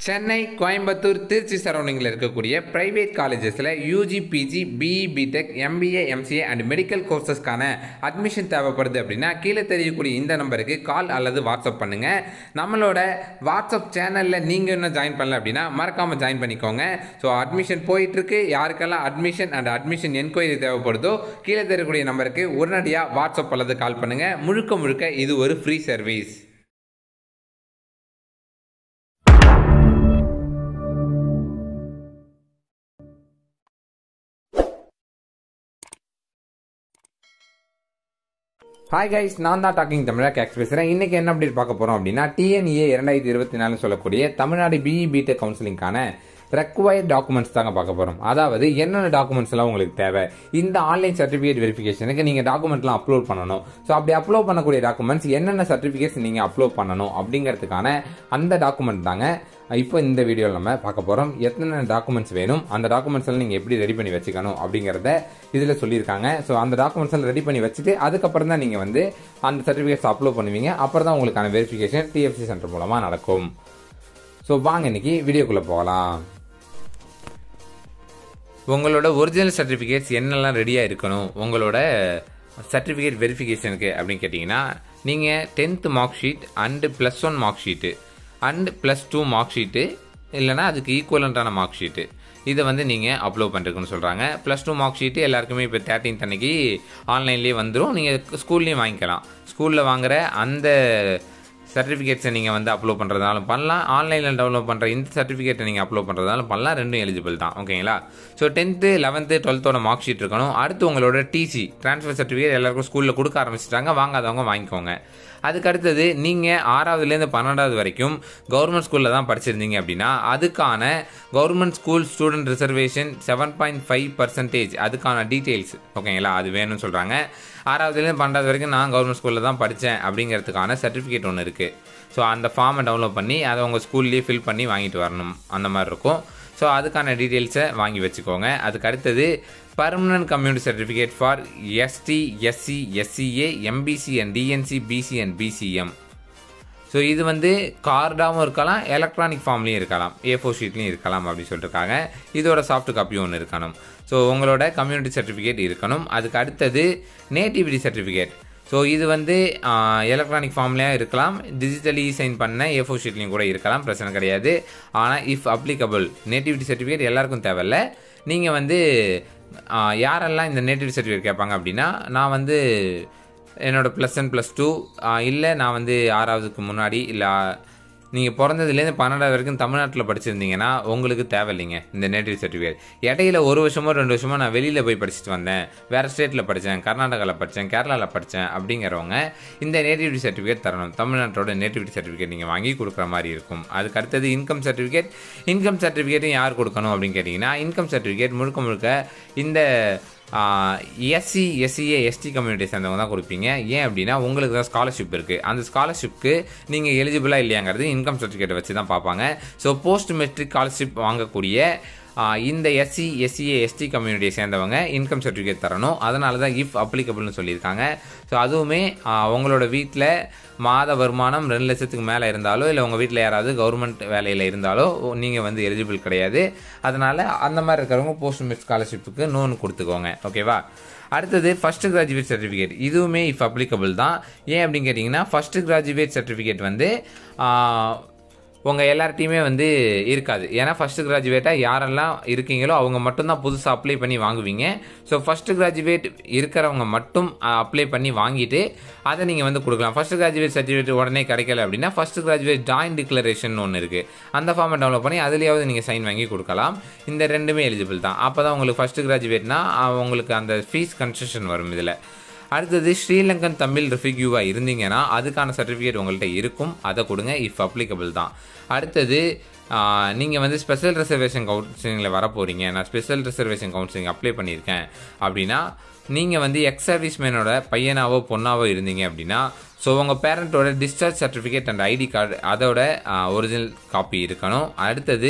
சென்னை கோயம்புத்தூர் திருச்சி சரௌண்டிங்கில் இருக்கக்கூடிய ப்ரைவேட் காலேஜஸில் UG PG BE BTech MBA MCA and medical கோர்சஸ்க்கான அட்மிஷன் தேவைப்படுது அப்படின்னா கீழே தெரியக்கூடிய இந்த நம்பருக்கு கால் அல்லது வாட்ஸ்அப் பண்ணுங்கள் நம்மளோட வாட்ஸ்அப் சேனலில் நீங்கள் இன்னும் ஜாயின் பண்ணல அப்படின்னா மறக்காமல் ஜாயின் பண்ணிக்கோங்க ஸோ அட்மிஷன் போயிட்டுருக்கு யாருக்கெல்லாம் அட்மிஷன் அண்ட் அட்மிஷன் என்கொயரி தேவைப்படுதோ கீழே தெரியக்கூடிய நம்பருக்கு உடனடியாக வாட்ஸ்அப் அல்லது கால் பண்ணுங்கள் முழுக்க முழுக்க இது ஒரு ஃப்ரீ சர்வீஸ் ஹாய் கைஸ் நான் தான் டாக்கிங் தமிழா கேக்ஸ் பேசுகிறேன் இன்றைக்கி என்ன அப்டேட் பார்க்க போகிறோம் அப்படின்னா டிஎன்ஏ இரண்டாயிரத்தி இருபத்தி நாலு சொல்லக்கூடிய தமிழ்நாடு பிஇ பிடெக் கவுன்சிலிங்கான ரெக்வயர்ட் டாக்குமெண்ட்ஸ் தாங்க பார்க்க போகிறோம் அதாவது என்னென்ன டாக்குமெண்ட்ஸ் எல்லாம் உங்களுக்கு தேவை இந்த ஆன்லைன் சர்டிஃபிகேட் வெரிஃபிகேஷனுக்கு நீங்கள் டாக்குமெண்ட்லாம் அப்லோட் பண்ணணும் ஸோ அப்படி அப்லோட் பண்ணக்கூடிய டாக்குமெண்ட்ஸ் என்னென்ன சர்டிஃபிகேட்ஸ் நீங்கள் அப்லோட் பண்ணணும் அப்படிங்கிறதுக்கான அந்த டாக்குமெண்ட் தாங்க இப்போ இந்த வீடியோவில் நம்ம பார்க்க போகிறோம் எத்தனை டாக்குமெண்ட்ஸ் வேணும் அந்த டாக்குமெண்ட்ஸ் எல்லாம் நீங்கள் எப்படி ரெடி பண்ணி வச்சுக்கணும் அப்படிங்கிறத இதில் சொல்லியிருக்காங்க ஸோ அந்த டாக்குமெண்ட்ஸ் எல்லாம் ரெடி பண்ணி வச்சுட்டு அதுக்கப்புறம் தான் நீங்கள் வந்து அந்த சர்டிஃபிகேட்ஸ் அப்லோட் பண்ணுவீங்க அப்புறம் தான் உங்களுக்கான வெரிஃபிகேஷன் டிஎஃப்சி சென்டர் மூலமாக நடக்கும் ஸோ வாங்க இன்னைக்கு வீடியோக்குள்ளே போகலாம் உங்களோட ஒரிஜினல் சர்டிஃபிகேட்ஸ் என்னெல்லாம் ரெடியாக இருக்கணும் உங்களோட சர்டிஃபிகேட் வெரிஃபிகேஷனுக்கு அப்படின்னு கேட்டிங்கன்னா நீங்கள் tenth mark sheet and plus one mark sheet and plus two mark sheet இல்லைனா அதுக்கு ஈக்குவலண்ட்டான மார்க் ஷீட்டு இதை வந்து நீங்கள் அப்லோட் பண்ணுறதுக்குன்னு சொல்கிறாங்க ப்ளஸ் டூ மார்க் ஷீட்டு எல்லாருக்குமே இப்போ தேர்ட்டீன்த் அன்னைக்கு ஆன்லைன்லேயே வந்துடும் நீங்கள் ஸ்கூல்லேயும் வாங்கிக்கலாம் ஸ்கூலில் வாங்குற அந்த சர்டிஃபிகேட்ஸை நீங்கள் வந்து அப்லோட் பண்ணுறதாலும் பண்ணலாம் ஆன்லைனில் டவுன்லோட் பண்ணுற இந்த சர்டிஃபிகேட்டை நீங்கள் அப்லோட் பண்ணுறதாலும் பண்ணலாம் ரெண்டும் எலிஜிபிள் தான் ஓகேங்களா ஸோ டென்த்து லெவன்த்து டுவெல்த்தோட மார்க் ஷீட் இருக்கணும் அடுத்து உங்களோட டிசி ட்ரான்ஸ்ஃபர் சர்டிஃபிகேட் எல்லாருக்கும் ஸ்கூலில் கொடுக்க ஆரம்பிச்சிட்டாங்க வாங்காதவங்க வாங்கிக்கோங்க அதுக்கு அடுத்தது நீங்கள் ஆறாவதுலேருந்து பன்னெண்டாவது வரைக்கும் கவர்மெண்ட் ஸ்கூலில் தான் படிச்சிருந்தீங்க அப்படின்னா அதுக்கான government school student reservation seven point five percentage அதுக்கான டீட்டெயில்ஸ் ஓகேங்களா அது வேணும்னு சொல்கிறாங்க ஆறாவதுலேருந்து பன்னெண்டாவது வரைக்கும் நான் கவர்மெண்ட் ஸ்கூலில் தான் படித்தேன் அப்படிங்கிறதுக்கான சர்டிஃபிகேட் ஒன்று இருக்குது ஸோ அந்த ஃபார்மை டவுன்லோட் பண்ணி அதை உங்கள் ஸ்கூல்லேயே ஃபில் பண்ணி வாங்கிட்டு வரணும் அந்த மாதிரி இருக்கும் ஸோ அதுக்கான டீட்டெயில்ஸை வாங்கி வச்சுக்கோங்க அதுக்கு அடுத்தது permanent community certificate for ST SC SCA MBC and DNC BC and BCM so இது வந்து கார்டாகவும் இருக்கலாம் எலக்ட்ரானிக் ஃபார்ம்லேயும் இருக்கலாம் ஏ ஃபோர் ஷீட்லேயும் இருக்கலாம் அப்படின்னு சொல்லியிருக்காங்க இதோட சாஃப்ட் காப்பி ஒன்று இருக்கணும் ஸோ உங்களோட கம்யூனிட்டி சர்டிஃபிகேட் இருக்கணும் அதுக்கு அடுத்தது நேட்டிவிட்டி சர்டிஃபிகேட் ஸோ இது வந்து எலக்ட்ரானிக் ஃபார்ம்லேயும் இருக்கலாம் டிஜிட்டலி சைன் பண்ண ஏ ஃபோர் ஷீட்லேயும் கூட இருக்கலாம் பிரச்சனை கிடையாது ஆனால் இஃப் அப்ளிகபிள் நேட்டிவிட்டி சர்டிஃபிகேட் எல்லாருக்கும் தேவையில்ல நீங்கள் வந்து யாரெல்லாம் இந்த நேட்டிவிட்டி சர்டிஃபிகேட் கேட்பாங்க அப்படின்னா நான் வந்து என்னோடய ப்ளஸ் ஒன் ப்ளஸ் டூ இல்லை நான் வந்து ஆறாவதுக்கு முன்னாடி இல்லை நீங்கள் பிறந்ததுலேருந்து பன்னெண்டாவது வரைக்கும் தமிழ்நாட்டில் படிச்சிருந்தீங்கன்னா உங்களுக்கு தேவையில்லைங்க இந்த நேட்டிவ் சர்டிஃபிகேட் இடையில ஒரு வருஷமோ ரெண்டு வருஷமோ நான் வெளியில் போய் படிச்சுட்டு வந்தேன் வேறு ஸ்டேட்டில் படித்தேன் கர்நாடகாவில் படித்தேன் கேரளாவில் படித்தேன் அப்படிங்கிறவங்க இந்த நேட்டிவிட்டி சர்டிஃபிகேட் தரணும் தமிழ்நாட்டோட நேட்டிவிட்டி சர்டிஃபிகேட் நீங்கள் வாங்கி கொடுக்குற மாதிரி இருக்கும் அதுக்கு அடுத்தது இன்கம் சர்டிஃபிகேட் இன்கம் சர்டிஃபிகேட்டும் யார் கொடுக்கணும் அப்படின்னு கேட்டிங்கன்னா இன்கம் சர்டிஃபிகேட் முழுக்க முழுக்க இந்த எஸ்சி எஸ்சிஏ எஸ்டி கம்யூனிட்டி சேர்ந்தவங்க தான் கொடுப்பீங்க ஏன் அப்படின்னா உங்களுக்கு தான் ஸ்காலர்ஷிப் இருக்குது அந்த ஸ்காலர்ஷிப்க்கு நீங்கள் எலிஜிபிளாக இல்லையாங்கிறது இன்கம் சர்டிஃபிகேட்டை வச்சு தான் பார்ப்பாங்க ஸோ போஸ்ட் மெட்ரிக் ஸ்காலர்ஷிப் வாங்கக்கூடிய இந்த எஸ்சி எஸ்சிஏ எஸ்டி கம்யூனிட்டியை சேர்ந்தவங்க இன்கம் சர்டிஃபிகேட் தரணும் அதனால தான் இஃப் அப்ளிகபிள்னு சொல்லியிருக்காங்க ஸோ அதுவுமே உங்களோட வீட்டில் மாத வருமானம் ரெண்டு லட்சத்துக்கு மேலே இருந்தாலோ இல்லை உங்கள் வீட்டில் யாராவது கவர்மெண்ட் வேலையில் இருந்தாலோ நீங்கள் வந்து எலிஜிபிள் கிடையாது அதனால் அந்த மாதிரி இருக்கிறவங்க போஸ்ட் மெட் ஸ்காலர்ஷிப்புக்கு லோன் கொடுத்துக்கோங்க ஓகேவா அடுத்தது ஃபஸ்ட்டு கிராஜுவேட் சர்டிஃபிகேட் இதுவுமே இஃப் அப்ளிகபிள் தான் ஏன் அப்படின்னு கேட்டிங்கன்னா ஃபஸ்ட்டு கிராஜுவேட் சர்டிஃபிகேட் வந்து உங்கள் எல்லார்ட்டையுமே வந்து இருக்காது ஏன்னா ஃபஸ்ட்டு கிராஜுவேட்டாக யாரெல்லாம் இருக்கீங்களோ அவங்க மட்டும்தான் புதுசாக அப்ளை பண்ணி வாங்குவீங்க ஸோ ஃபஸ்ட்டு கிராஜுவேட் இருக்கிறவங்க மட்டும் அப்ளை பண்ணி வாங்கிட்டு அதை நீங்கள் வந்து கொடுக்கலாம் ஃபஸ்ட்டு கிராஜுவேட் சர்டிஃபிகேட் உடனே கிடைக்கல அப்படின்னா ஃபஸ்ட்டு கிராஜுவேட் ஜாயின் டிக்ளரேஷன் ஒன்று இருக்குது அந்த ஃபார்மை டவுன்லோட் பண்ணி அதுலேயாவது நீங்கள் சைன் வாங்கி கொடுக்கலாம் இந்த ரெண்டுமே எலிஜிபிள் தான் அப்போ தான் உங்களுக்கு ஃபஸ்ட்டு கிராஜுவேட்னா உங்களுக்கு அந்த ஃபீஸ் கன்செஷன் வரும் இதில் அடுத்தது ஸ்ரீலங்கன் தமிழ் ரெஃப்யூவாக இருந்தீங்கன்னா அதுக்கான சர்டிஃபிகேட் உங்கள்கிட்ட இருக்கும் அதை கொடுங்க இஃப் அப்ளிகபிள் தான் அடுத்தது நீங்கள் வந்து ஸ்பெஷல் ரிசர்வேஷன் கவுன்சிலிங்கில் வர போகிறீங்க நான் ஸ்பெஷல் ரிசர்வேஷன் கவுன்சிலிங் அப்ளை பண்ணியிருக்கேன் அப்படின்னா நீங்கள் வந்து எக்ஸ் சர்வீஸ்மேனோட பையனாவோ பொண்ணாவோ இருந்தீங்க அப்படின்னா ஸோ உங்கள் பேரண்ட்டோட discharge certificate and ID card அதோட ஒரிஜினல் காப்பி இருக்கணும் அடுத்தது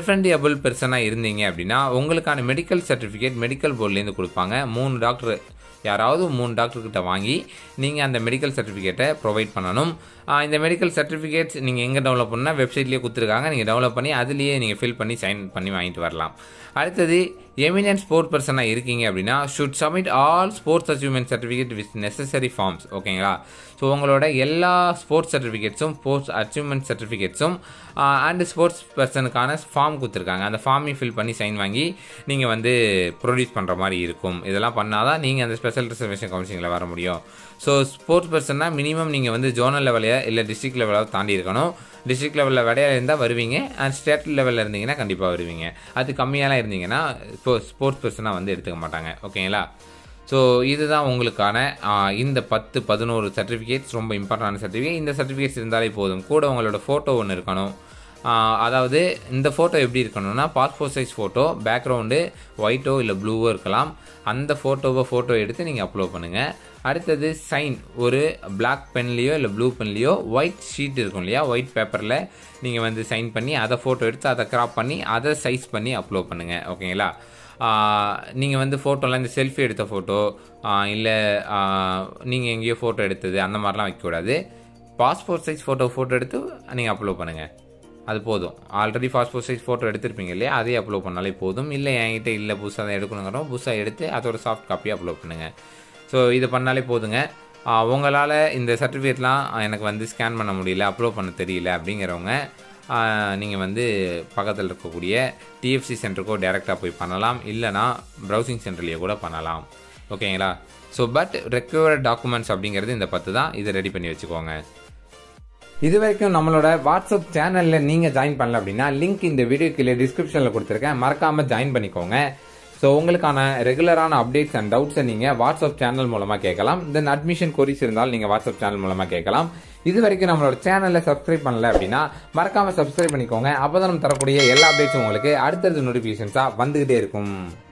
டிஃப்ரெண்டியபிள் பெர்சனாக இருந்தீங்க அப்படின்னா உங்களுக்கான மெடிக்கல் சர்டிஃபிகேட் மெடிக்கல் போர்ட்லேருந்து கொடுப்பாங்க மூணு டாக்டர் யாராவது மூணு டாக்டர் கிட்ட வாங்கி நீங்கள் அந்த மெடிக்கல் சர்டிஃபிகேட்டை ப்ரொவைட் பண்ணணும் ஆஹ் இந்த மெடிக்கல் சர்டிஃபிகேட்ஸ் நீங்கள் எங்கே டெவலப் பண்ணால் வெப்சைட்லேயே கொடுத்துருக்காங்க நீங்கள் டெவலப் பண்ணி அதுலேயே நீங்கள் ஃபில் பண்ணி சைன் பண்ணி வாங்கிட்டு வரலாம் அடுத்தது எமினன்ட் ஸ்போர்ட் பர்சனாக இருக்கீங்க அப்படின்னா should submit all sports achievement certificate with necessary forms ஓகேங்களா ஸோ உங்களோட எல்லா ஸ்போர்ட்ஸ் சர்டிஃபிகேட்ஸும் ஸ்போர்ட்ஸ் அச்சீவ்மெண்ட் சர்டிஃபிகேட்ஸும் அண்ட் ஸ்போர்ட்ஸ் பர்சனுக்கான ஃபார்ம் கொடுத்துருக்காங்க அந்த ஃபார்மையும் ஃபில் பண்ணி சைன் வாங்கி நீங்கள் வந்து ப்ரொடியூஸ் பண்ணுற மாதிரி இருக்கும் இதெல்லாம் பண்ணால் தான் நீங்கள் அந்த ஸ்பெஷல் ரிசர்வேஷன் கவுன்சிலிங்கில் வர முடியும் ஸோ ஸ்போர்ட்ஸ் பர்சன்னா மினிமம் நீங்கள் வந்து ஜோனல் லெவலையோ இல்லை டிஸ்ட்ரிக்ட் லெவலாவது தாண்டி இருக்கணும் டிஸ்ட்ரிக்ட் லெவலில் விடையில இருந்தால் வருவீங்க அண்ட் ஸ்டேட் லெவலில் இருந்தீங்கன்னா கண்டிப்பாக வருவீங்க அது கம்மியாலாம் இருந்தீங்கன்னா இப்போ ஸ்போர்ட்ஸ் பர்சனாக வந்து எடுத்துக்க மாட்டாங்க ஓகேங்களா ஸோ இதுதான் உங்களுக்கான ஆ, இந்த பத்து பதினோரு சர்டிஃபிகேட்ஸ் ரொம்ப இம்பார்ட்டன்டான சர்டிஃபிகேட் இந்த சர்டிஃபிகேட்ஸ் இருந்தாலே போதும் கூட உங்களோட ஃபோட்டோ ஒன்று இருக்கணும் ஆ, அதாவது இந்த ஃபோட்டோ எப்படி இருக்கணும்னா பாஸ்போர்ட் சைஸ் ஃபோட்டோ பேக்ரவுண்டு ஒயிட்டோ இல்லை ப்ளூவோ இருக்கலாம் அந்த ஃபோட்டோவை ஃபோட்டோ எடுத்து நீங்கள் அப்லோட் பண்ணுங்கள் அடுத்தது சைன் ஒரு Black பென்லேயோ இல்லை ப்ளூ பென்லேயோ ஒயிட் ஷீட் இருக்கும் இல்லையா ஒயிட் பேப்பரில் நீங்கள் வந்து சைன் பண்ணி அதை ஃபோட்டோ எடுத்து அதை கிராப் பண்ணி அதை சைஸ் பண்ணி அப்லோட் பண்ணுங்கள் ஓகேங்களா நீங்கள் வந்து ஃபோட்டோலாம் இந்த செல்ஃபி எடுத்த ஃபோட்டோ இல்லை நீங்கள் எங்கேயோ ஃபோட்டோ எடுத்தது அந்த மாதிரிலாம் வைக்கக்கூடாது பாஸ்போர்ட் சைஸ் ஃபோட்டோ ஃபோட்டோ எடுத்து நீங்கள் அப்லோட் பண்ணுங்கள் அது போதும் ஆல்ரெடி பாஸ்போர்ட் சைஸ் ஃபோட்டோ எடுத்திருப்பீங்க இல்லையா அதே அப்லோட் பண்ணாலே போதும் இல்லை என்கிட்ட இல்லை புதுசாக தான் எடுக்கணுங்கிறோம் புதுசாக எடுத்து அதோட சாஃப்ட் காப்பி அப்லோட் பண்ணுங்கள் ஸோ இது பண்ணாலே போதுங்க உங்களால் இந்த சர்டிஃபிகேட்லாம் எனக்கு வந்து ஸ்கேன் பண்ண முடியல அப்லோட் பண்ண தெரியல அப்படிங்கிறவங்க நீங்கள் வந்து பக்கத்தில் இருக்கக்கூடிய டிஎஃப்சி சென்டருக்கோ டேரெக்டாக போய் பண்ணலாம் இல்லைனா ப்ரௌசிங் சென்டர்லேயே கூட பண்ணலாம் ஓகேங்களா ஸோ பட் ரெக்வயர்ட் டாக்குமெண்ட்ஸ் அப்படிங்கிறது இந்த பத்து தான் இதை ரெடி பண்ணி வச்சுக்கோங்க இது வரைக்கும் நம்மளோட வாட்ஸ்அப் சேனலில் நீங்கள் ஜாயின் பண்ணல அப்படின்னா லிங்க் இந்த வீடியோ கீழே டிஸ்கிரிப்ஷனில் கொடுத்துருக்கேன் மறக்காமல் ஜாயின் பண்ணிக்கோங்க ஸோ உங்களுக்கான ரெகுலரான அப்டேட்ஸ் அண்ட் டவுட்ஸை நீங்கள் வாட்ஸ்அப் சேனல் மூலமாக கேட்கலாம் தென் அட்மிஷன் கொரிஸ் இருந்தாலும் நீங்கள் வாட்ஸ்அப் சேனல் மூலமாக கேட்கலாம் இது வரைக்கும் நம்மளோட சேனலை சப்ஸ்கிரைப் பண்ணல அப்படின்னா மறக்காமல் சப்ஸ்கிரைப் பண்ணிக்கோங்க அப்போ தான் நம்ம தரக்கூடிய எல்லா அப்டேட்ஸும் உங்களுக்கு அடுத்தடுத்த நோட்டிஃபிகேஷன்ஸாக வந்துகிட்டே இருக்கும்